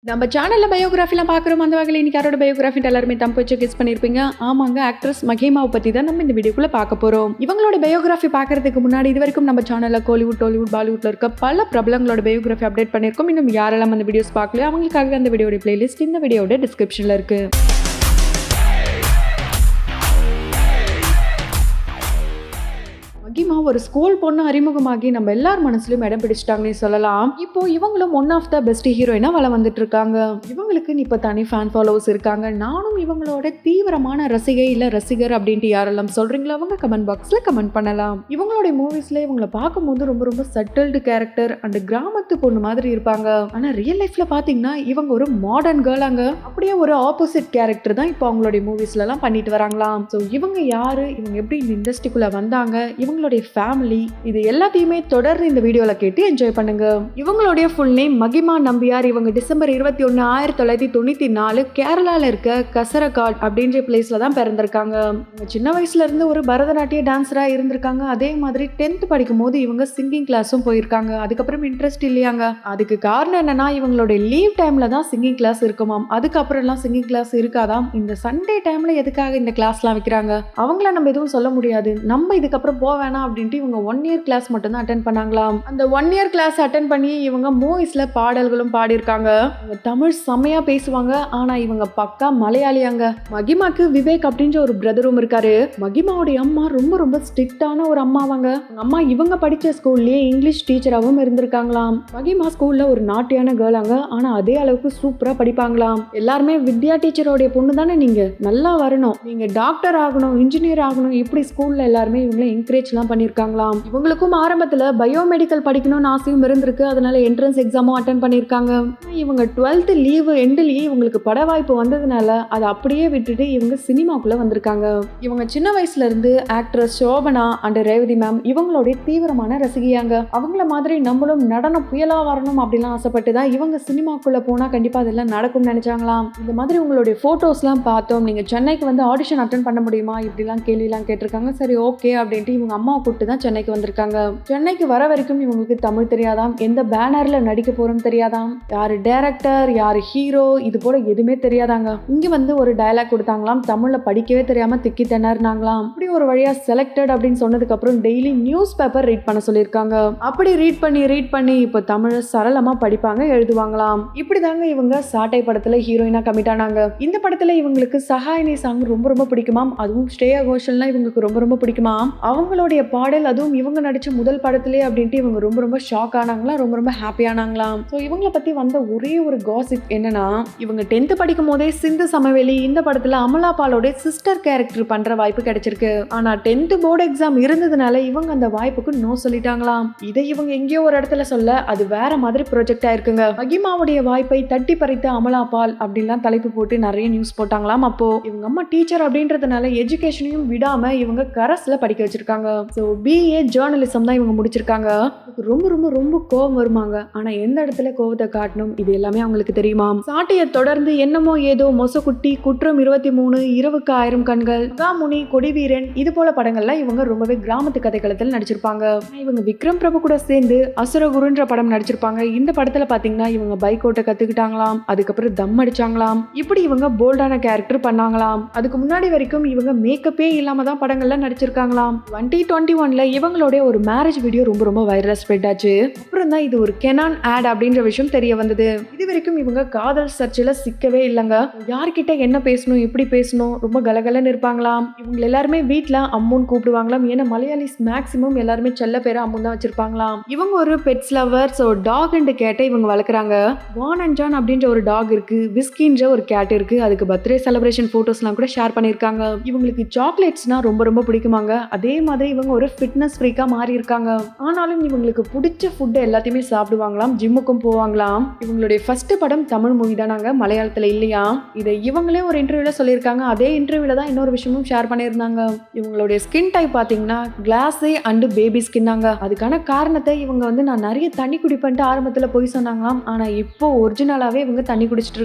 நம்ம சேனலில் பயோகிராஃபிலாம் பார்க்குறோம் அந்த வகையில் இன்னைக்கு யாரோட பயோகிராஃபி எல்லாருமே தம்பு வச்சு கெஸ் பண்ணியிருப்பீங்க ஆமாங்க ஆக்ட்ரஸ் மகிமாவை பற்றி தான் நம்ம இந்த வீடியோக்குள்ளே பார்க்க போகிறோம் இவங்களோட பயோகிராஃபி பார்க்கறதுக்கு முன்னாடி இது வரைக்கும் நம்ம சேனலில் கோலிவுட் டாலிவுட் பாலிவுட்ல இருக்க பல பிரபலங்களோட பயோகிராஃபி அப்டேட் பண்ணியிருக்கோம் இன்னும் யாரெல்லாம் அந்த வீடியோஸ் பார்க்கல அவங்களுக்காக அந்த வீடியோட பிளேலிஸ்ட் இந்த வீடியோட டிஸ்கிரிப்ஷனில் இருக்குது மகிமா ஒரு ஸ்கூல் பொண்ணு அறிமுகமாகி நம்ம எல்லார் மனசுலயும் இடம் பிடிச்சிட்டாங்கன்னு சொல்லலாம் இப்போ இவங்களும் ஒன் ஆஃப் த பெஸ்ட் ஹீரோயினா வள வந்துட்டு இருக்காங்க இவங்களுக்கு இப்போ தனி ஃபேன் ஃபாலோவர்ஸ் இருக்காங்க நானும் இவங்களோட தீவிரமான ரசிகை இல்ல ரசிகர் அப்படின்ட்டு யாரெல்லாம் சொல்றீங்களோ அவங்க கமெண்ட் பாக்ஸ்ல கமெண்ட் பண்ணலாம் இவங்களுடைய மூவிஸ்ல இவங்களை பார்க்கும்போது ரொம்ப ரொம்ப சட்டில்டு கேரக்டர் அண்ட் கிராமத்து பொண்ணு மாதிரி இருப்பாங்க ஆனா ரியல் லைஃப்ல பாத்தீங்கன்னா இவங்க ஒரு மாடர்ன் கேர்ளாங்க அப்படியே ஒரு ஆப்போசிட் கேரக்டர் தான் இப்போ அவங்களுடைய மூவிஸ்ல எல்லாம் பண்ணிட்டு வராங்களாம் ஸோ இவங்க யாரு இவங்க எப்படி இந்த இண்டஸ்ட்ரிக்குள்ள வந்தாங்க இவங்களுடைய ஃபேமிலி இது எல்லாத்தையுமே தொடர்ந்து இந்த வீடியோல கேட்டு என்ஜாய் பண்ணுங்க இவங்களுடைய ஃபுல் நேம் மகிமா நம்பியார் இவங்க டிசம்பர் இருபத்தி ஒன்று ஆயிரத்தி தொள்ளாயிரத்தி தொண்ணூத்தி நாலு கேரளால இருக்க கசரகாட் அப்படின்ற பிளேஸ்ல தான் பிறந்திருக்காங்க இவங்க சின்ன வயசுல இருந்து ஒரு பரதநாட்டிய டான்ஸரா இருந்திருக்காங்க அதே மாதிரி டென்த் படிக்கும் போது இவங்க சிங்கிங் கிளாஸும் போயிருக்காங்க அதுக்கப்புறம் இன்ட்ரெஸ்ட் இல்லையாங்க அதுக்கு காரணம் என்னன்னா இவங்களுடைய லீவ் டைம்ல தான் சிங்கிங் கிளாஸ் இருக்குமாம் அதுக்கப்புறம்லாம் சிங்கிங் கிளாஸ் இருக்காதாம் இந்த சண்டே டைம்ல எதுக்காக இந்த கிளாஸ்லாம் வைக்கிறாங்க அவங்கள நம்ம எதுவும் சொல்ல முடியாது நம்ம இதுக்கப்புறம் போக வேணாம் அப்படின்ட்டு இவங்க ஒன் இயர் கிளாஸ் மட்டும் தான் அட்டன் பண்ணாங்களாம் அந்த ஒன் இயர் கிளாஸ் அட்டன் பண்ணி இவங்க மூவிஸ்ல பாடல்களும் பாடியிருக்காங்க இவங்க தமிழ் செம்மையா பேசுவாங்க ஆனா இவங்க பக்கா மலையாளியாங்க மகிமாக்கு விவேக் அப்படின்ற ஒரு பிரதரும் இருக்காரு மகிமாவுடைய அம்மா ரொம்ப ரொம்ப ஸ்ட்ரிக்டான ஒரு அம்மாவாங்க அவங்க அம்மா இவங்க படிச்ச ஸ்கூல்லயே இங்கிலீஷ் டீச்சராகவும் இருந்திருக்காங்களாம் மகிமா ஸ்கூல்ல ஒரு நாட்டியான கேர்ளாங்க ஆனா அதே அளவுக்கு சூப்பரா படிப்பாங்களாம் எல்லாருமே வித்யா டீச்சரோடைய பொண்ணு தானே நீங்க நல்லா வரணும் நீங்க டாக்டர் ஆகணும் இன்ஜினியர் ஆகணும் இப்படி ஸ்கூல்ல எல்லாருமே இவங்களை என்கரேஜ் எல்லாம் பண்ணியிருக்காங்களாம் இவங்களுக்கும் ஆரம்பத்துல பயோமெடிக்கல் படிக்கணும்னு ஆசையும் இருந்திருக்கு அதனால என்ட்ரன்ஸ் எக்ஸாமும் அட்டன் பண்ணியிருக்காங்க இவங்க டுவெல்த் லீவு எண்டுலயே இவங்களுக்கு பட வாய்ப்பு வந்ததுனால அதை அப்படியே விட்டுட்டு இவங்க சினிமாக்குள்ள வந்திருக்காங்க இவங்க சின்ன வயசுல இருந்து actress Shobana and Revathi ma'am இவங்களுடைய தீவிரமான ரசிகையாங்க அவங்கள மாதிரி நம்மளும் நடனம் புயலா வரணும் அப்படிலாம் ஆசைப்பட்டு தான் இவங்க சினிமாக்குள்ள போனா கண்டிப்பா அதெல்லாம் நடக்கும்னு நினைச்சாங்களாம் இந்த மாதிரி உங்களுடைய போட்டோஸ்லாம் பார்த்தோம் நீங்க சென்னைக்கு வந்து ஆடிஷன் அட்டன் பண்ண முடியுமா இப்படிலாம் கேள்விலாம் கேட்டிருக்காங்க சரி ஓகே அப்படின்ட்டு இவங்க அம்மாவை கூப்பிட்டு தான் சென்னைக்கு வந்திருக்காங்க சென்னைக்கு வர வரைக்கும் இவங்களுக்கு தமிழ் தெரியாதாம் எந்த பேனர்ல நடிக்க போறோம்னு தெரியாதாம் யாரு டைரக்டர் யாரு ஹீரோ இது போல எதுவுமே தெரியாதாங்க இங்க வந்து ஒரு டயலாக் கொடுத்தாங்களாம் தமிழ்ல படிக்கவே தெரியாம திக்கி திணறினாங்களாம் அப்படி ஒரு வழியா செலக்டட் அப்படின்னு சொன்னதுக்கு அப்புறம் டெய்லி நியூஸ் பேப்பர் ரீட் பண்ண சொல்லியிருக்காங்க அப்படி ரீட் பண்ணி ரீட் பண்ணி இப்போ தமிழை சரளமா படிப்பாங்க எழுதுவாங்களாம் இப்படிதாங்க இவங்க சாட்டை படத்துல ஹீரோயினா கமிட் ஆனாங்க இந்த படத்துல இவங்களுக்கு சஹாயினி சாங் ரொம்ப ரொம்ப பிடிக்குமாம் அதுவும் ஸ்ரேயா கோஷல்லாம் இவங்களுக்கு ரொம்ப ரொம்ப பிடிக்குமாம் அவங்களுடைய பாடல் அதுவும் இவங்க நடிச்ச முதல் படத்திலே அப்படின்ட்டு இவங்க ரொம்ப ரொம்ப ஷாக் ஆனாங்களாம் ரொம்ப ரொம்ப ஹாப்பி ஆனாங்களாம் ஸோ இவங்களை பத்தி வந்த ஒரே ஒரு காசிப் என்னன்னா இவங்க டென்த் படிக்கும் போதே சிந்து சமவெளி இந்த படத்துல அமலா பாலோட சிஸ்டர் கேரக்டர் பண்ற வாய்ப்பு கிடைச்சிருக்கு ஆனா டென்த் போர்டு எக்ஸாம் இருந்ததுனால இவங்க அந்த வாய்ப்புக்கு நோ சொல்லிட்டாங்களாம் இதை இவங்க எங்கேயோ ஒரு இடத்துல சொல்ல அது வேற மாதிரி ப்ரொஜெக்ட் ஆயிருக்குங்க மகிமாவுடைய வாய்ப்பை தட்டி பறித்த அமலா பால் அப்படின்லாம் தலைப்பு போட்டு நிறைய நியூஸ் போட்டாங்களாம் அப்போ இவங்க அம்மா டீச்சர் அப்படின்றதுனால எஜுகேஷனையும் விடாம இவங்க கரஸ்ல படிக்க வச்சிருக்காங்க ஸோ பிஏ ஜேர்னலிசம் தான் இவங்க முடிச்சிருக்காங்க இதுக்கு ரொம்ப ரொம்ப ரொம்ப கோவம் வருமாங்க ஆனா எந்த இடத்துல கோவத்தை காட்டணும் இது எல்லாமே அவங்களுக்கு தெரியுமா சாட்டையை தொடர்ந்து என்னமோ ஏதோ மொசக்குட்டி குற்றம் இருபத்தி மூணு இரவுக்கு ஆயிரம் கண்கள் மகாமுனி கொடிவீரன் இது போல படங்கள்லாம் இவங்க ரொம்பவே கிராமத்து கதைக்களத்தில் நடிச்சிருப்பாங்க இவங்க விக்ரம் பிரபு கூட சேர்ந்து அசுரகுருன்ற படம் நடிச்சிருப்பாங்க இந்த படத்துல பாத்தீங்கன்னா இவங்க பைக் ஓட்ட கத்துக்கிட்டாங்களாம் அதுக்கப்புறம் தம் அடிச்சாங்களாம் இப்படி இவங்க போல்டான கேரக்டர் பண்ணாங்களாம் அதுக்கு முன்னாடி வரைக்கும் இவங்க மேக்கப்பே இல்லாம தான் படங்கள்ல நடிச்சிருக்காங்களாம் டுவெண்ட்டி டுவெண்ட்டி ஒன்ல இவங்களுடைய ஒரு மேரேஜ் வீடியோ ரொம்ப ரொம்ப வைரல் ஸ்ப்ரெட் ஆச்சு அப்புறம் தான் இது ஒரு கெனான் ஆட் அப்படின்ற விஷயம் தெரிய வந்தது இது வரைக்கும் இவங்க காதல் சர்ச்சில் சிக்கவே இல்லைங்க யார்கிட்ட என்ன பேசணும் எப்படி பேசணும் ரொம்ப கலகலன்னு இருப்பாங்களாம் இவங்க எல்லாருமே வீட்டில் அம்முன்னு கூப்பிடுவாங்களாம் ஏன்னா மலையாளிஸ் மேக்சிமம் எல்லாருமே செல்ல பேரை அம்மன் தான் வச்சிருப்பாங்களாம் இவங்க ஒரு pets lover so dog and கேட்டை இவங்க வளர்க்குறாங்க வான் அண்ட் ஜான் அப்படின்ற ஒரு டாக் இருக்கு விஸ்கின்ற ஒரு கேட் இருக்கு அதுக்கு பர்த்டே செலிப்ரேஷன் ஃபோட்டோஸ்லாம் கூட ஷேர் பண்ணியிருக்காங்க இவங்களுக்கு சாக்லேட்ஸ்னா ரொம்ப ரொம்ப பிடிக்குமாங்க அதே மாதிரி இவங்க ஒரு ஃபிட்னஸ் ஃப்ரீக்கா மாறி இருக்காங்க ஆனாலும் இவங்களுக்கு பிடிச்ச ஃபுட்டு எல்லாத்தையுமே சாப்பிடுவாங்களாம் ஜிம்முக்கும் போவாங்களாம் இவங்களுடைய ஃபர்ஸ்ட் படம் தமிழ் மூவி தானாங்க மலையாளத்துல இல்லையா இதை இவங்களே ஒரு இன்டர்வியூல சொல்லியிருக்காங்க அதே இன்டர்வியூல தான் இன்னொரு விஷயமும் ஷேர் பண்ணியிருந்தாங்க இவங்களுடைய ஸ்கின் டைப் பார்த்தீங்கன்னா கிளாஸே அண்டு பேபி ஸ்கின்னாங்க அதுக்கான காரணத்தை இவங்க வந்து நான் நிறைய தண்ணி குடிப்பேன்ட்டு ஆரம்பத்தில் போய் சொன்னாங்களாம் ஆனால் இப்போ ஒரிஜினலாகவே இவங்க தண்ணி குடிச்சிட்டு இருக்காங்களாம்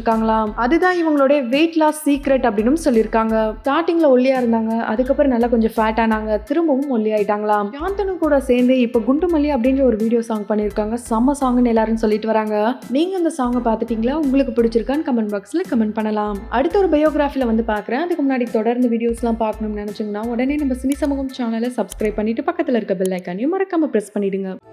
இருக்காங்களாம் அதுதான் இவங்களுடைய வெயிட் லாஸ் சீக்ரெட் அப்படின்னு சொல்லியிருக்காங்க ஸ்டார்டிங்ல ஒல்லியா இருந்தாங்க அதுக்கப்புறம் நல்லா கொஞ்சம் ஃபேட் ஆனாங்க திரும்பவும் ஒல்லி ஆயிட்டாங்களாம் சாந்தனு கூட சேர்ந்து இப்போ குண்டுமல்லி அப்படின்ற ஒரு வீடியோ சாங் பண்ணியிருக்காங்க செம்ம சாங்னு எல்லாரும் சொல்லிட்டு வராங்க நீங்க அந்த சாங்கை பார்த்துட்டீங்களா உங்களுக்கு பிடிச்சிருக்கான்னு கமெண்ட் பாக்ஸ்ல கமெண்ட் பண்ணலாம் அடுத்த ஒரு பயோகிராஃபில வந்து பார்க்குறேன் அதுக்கு முன்னாடி தொடர்ந்து வீடியோஸ்லாம் பார்க்கணும்னு நினைச்சீங்கன்னா உடனே நம்ம சினி சமூகம் சேனலை சப்ஸ்கிரைப் பண்ணிட்டு பக்கத்தில் இருக்க பெல் ஐக்கானையும் மறக்காம ப்ரெஸ் பண்ணிடுங்க